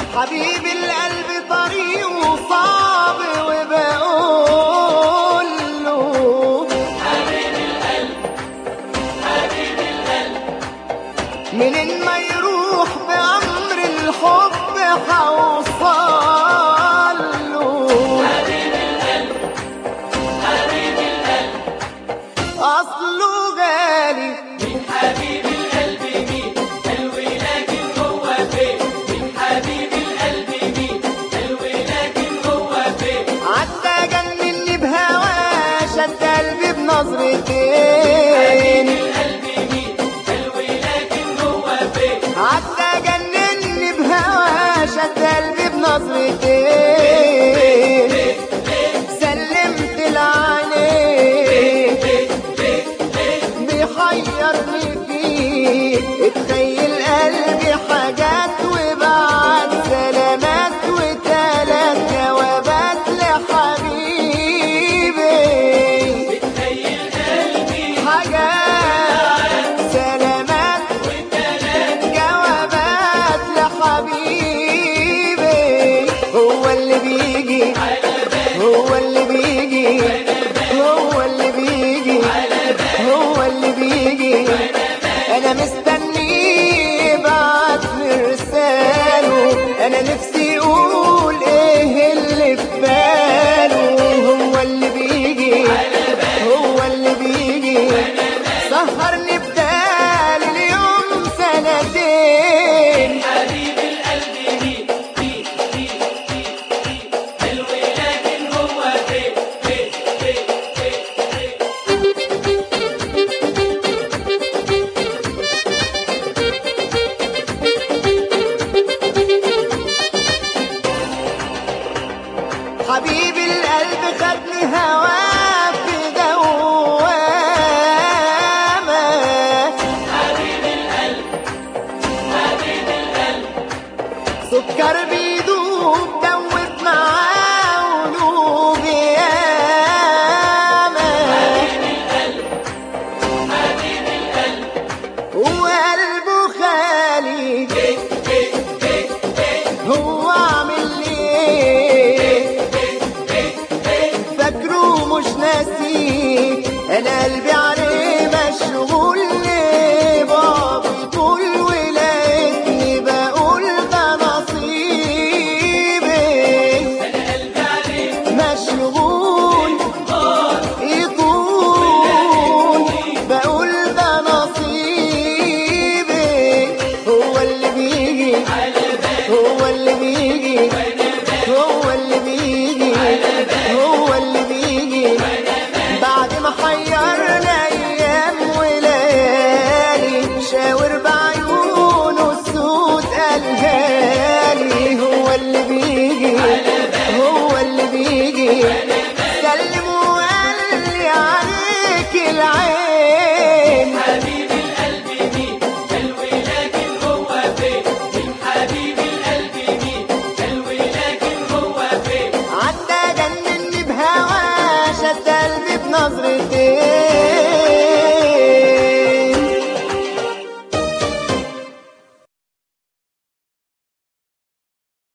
حبيب القلب طريقه صعب وبقول له منين ما يروح بأمر الحب حوصل له أصله غالي حبيب القلب مين حلو لكن هو فين من حبيب القلب مين حلو لكن هو فين عدى جنني بهواه شد قلبي بنظرتين القلب مين حلو لكن هو فين عدى جنني بهواه شد قلبي بنظرتين سلمت العينين بيحيرني فيه اتخيل قلبي حاجات